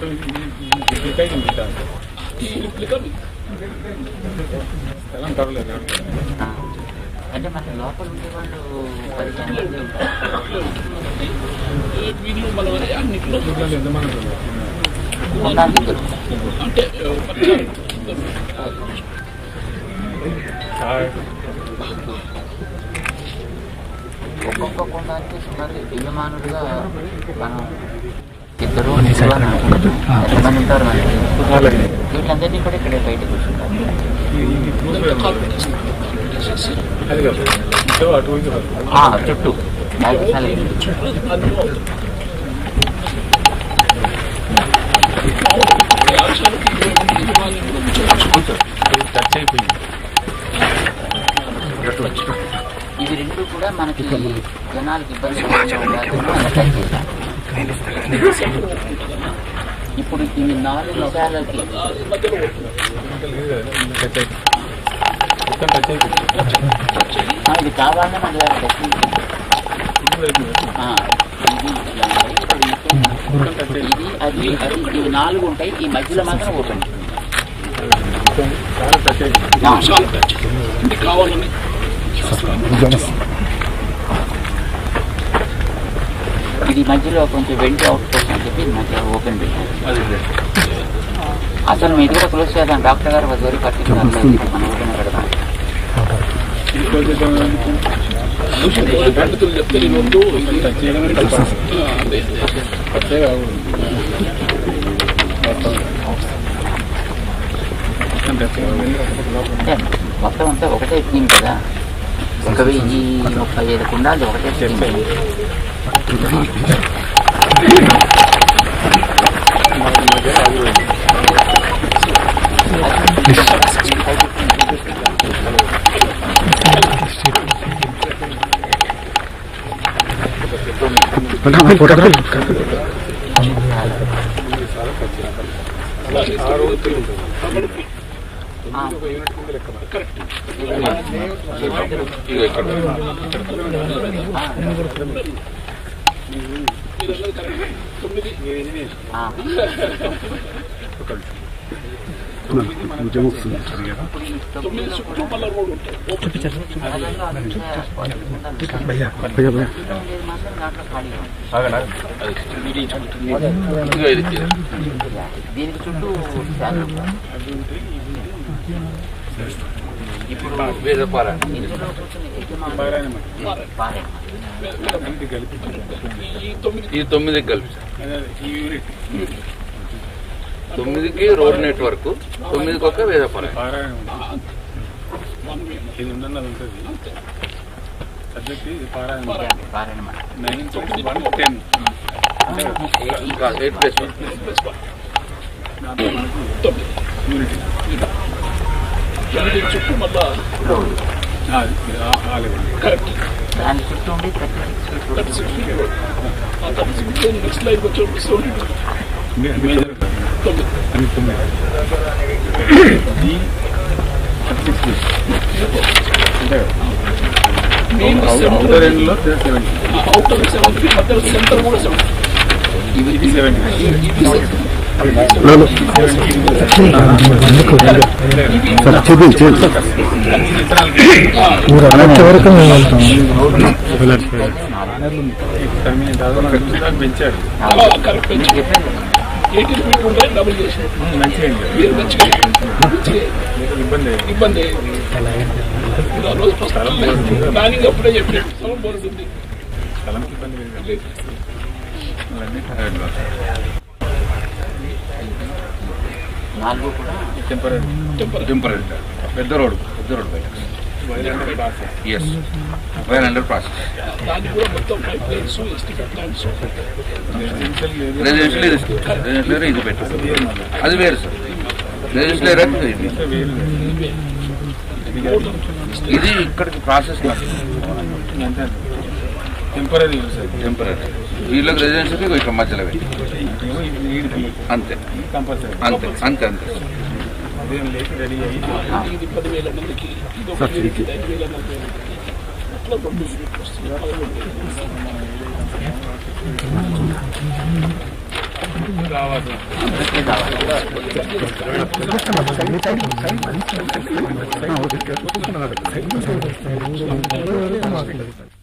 మొత్తం రిప్లికా ఇది మిగతా అంతా. ఈ రిప్లికా మీకు స్థలం పర్వాలేదు ఆ. అంటే మన లోపల ఉండే వాళ్ళు పదిహేను మంది ఉంటారు వీళ్ళు మన అన్నింటిలో ఊర్లలో ఎంతమంది ఉన్నారు? ఉండడానికి ఇద్దరు. అంటే పచ్చడి హాయ్. ఒక్కొక్క కుండానికి సుమారు యజమానులుగా మనం ఇద్దరు ముగ్గురు అని అనుకుంటున్నాం. ఎంతమంది ఉంటారు మనకి అలాగే. వీళ్ళందరినీ కూడా ఇక్కడే బయట కూర్చుంటారు ఈ- ఈ క్రూజ్ అది కాదు ఇటు అటు ఇది కాదు. ఆ, చుట్టూ యాభై సార్లు అందులో యాక్షన్కి ఇరవై మంది యజమానులు కూడా కూర్చోవచ్చు. ఇది టచ్ అయిపోయింది ఇవి రెండు కూడా మనకి జనాలకు ఇబ్బంది లేకుండా మనం టచ్ చేశాం ఇప్పుడు ఇవి నాలుగు విషయాలకి మధ్యలో ఉంటుంది. ఇంకా లేదు కదా, ఇంకా టచ్ అయిపోయింది మొత్తం టచ్ అయిపోయింది ఆ, ఇది కావాలనే మన దగ్గర టచ్ చేశాం. ఇప్పుడు అయిపోయింది ఆ, ఇది ఇలా ఉంటాయి. ఇప్పుడు ఇది మొత్తం టచ్ అయిపోయింది ఇది అది అది ఇవి నాలుగు ఉంటాయి ఈ మధ్యలో మాత్రం ఓపెన్ మొత్తం చాలా టచ్ అయిపోయింది చాలా బ్యాచ్ ఇది కావాలని ఇది మధ్యలో కొంచెం వెంటి అవుట్ కోసం అని చెప్పి ఇది మధ్య ఓపెన్ పెట్టారు అది ఇదే. అసలు మీరు కూడా క్లోజ్ చేద్దాం డాక్టర్ గారు వెరీ పర్టికులర్ మనం ఓపెన్ పెడదాం ఇది క్లోజ్ చేద్దాం అనుకుంటున్నాను. పండితులు చెప్తే నేను వద్దు ఇది టచ్ చేయడమే తప్ప. ఆ, అదే అదే. టచ్చే కాకూడదు మొత్తం మొత్తం టచ్ కాకూడదు అంటే మొత్తం అంతా ఒకటే థీమ్ కదా ఒక వెయ్యి ముప్పై ఐదు కుండాలు ఒకటే థీమ్ మధ్య ఆగిపోయింది ఆరు ఒత్తిడి ఉంటుంది ఒక యూనిట్ కింద లెక్క మరి. ఇదిగో ఇక్కడ. మీరన్నది కరెక్ట్. తొమ్మిది ఒక నిమిషం. తొమ్మిది మనకు సరి కదా? తొమ్మిది చుట్టూ మళ్ళీ రోడ్ ఉంటాయి ఓపెన్ ఇదిగో ఇది. దీనికి చుట్టూ చాలా ఇప్పుడు ఇందులో కూర్చుని యజమానులు పారాయణం అంటే. పారాయణ. ఇది కలిపి ఈ తొమ్మిది ఈ తొమ్మిదికి కలిపి సార్. అదే అదే, ఈ యూనిట్ తొమ్మిదికి రోడ్ నెట్వర్క్ తొమ్మిదికి ఒక వేదపారాయణ పారాయణం ఉంటుంది. వన్ వే ఇది ఉందని అది ఉంటుంది సబ్జెక్ట్ ఇది పారాయణం పారాయణ మాట. నైన్ వన్ టెన్ ఇంకా eight plus one plus one దాంట్లో మనకు తొమ్మిది యూనిట్ తొమ్మిది చుట్టూ మళ్ళా కరెక్ట్ దాని చుట్టూ ఉండి thirty six feet thirty six feet road ఆ thirty six feet next line వచ్చి సెవెంటీ టూ మేజర్ తొమ్మిది అన్ని తొమ్మిది ఈ థర్టీ సిక్స్ అంతే మెయిన్ అవుటర్ ఎండ్లో సెవెంటీ అవుటర్ సెవెన్ ఫీట్ మధ్యలో సెంటర్ కూడా సెవెన్ ఇది సెవెంటీ పెంచాడు కరెక్ట్ ఎయిటీన్ ఫీట్ ఉంటే డబుల్ చేసి మంచిగా అయింది. మీరు మంచిగా మంచిగా ఇబ్బంది అయింది. ఇబ్బంది మీరు ఆ రోజు ఫస్ట్ ప్లానింగ్ అప్పుడే చెప్పాడు స్థలం బాగుంటుంది స్థలంకి ఇబ్బంది లేదు అవన్నీ టైర్లు. నాలుగు కూడా టెంపరీ టెంపరీ పెద్ద రోడ్ పెద్ద రోడ్ బయట వైలెంట్ బాస్ ఎస్ వైర్ అండర్ ప్రాసెస్ దానికి కూడా మొత్తం పైప్ లైన్స్ ఎస్టిఫెక్ట్ ప్లాంట్స్ రెసిడెన్షియల్ ఏరియా రెసిడెన్షియల్ ఇది రెసిడెన్షియల్ ఇది పెట్టు అది వేరు సార్ రెసిడెన్షియల్ ఏరియా ఇది వేరు ఇది ఇక్కడికి ప్రాసెస్ అంతే టెంపరీ యూస్ అది టెంపరీ వీళ్ళకి రెసిడెన్షియల్ ఇక్కడ మధ్యలో పెట్టి అంతే కంపల్సరీ అంతే అంతే అంతే ఉదయం లేచి రెడీ అయ్యి ఇది పదివేల మందికి ఇది ఒక యూనిట్ ఐదు వేల నలభై మందికి అట్లా రెండు యూనిట్లు వస్తుంది పదకొండు రావాలి అందరికీ కావాలి ఓకే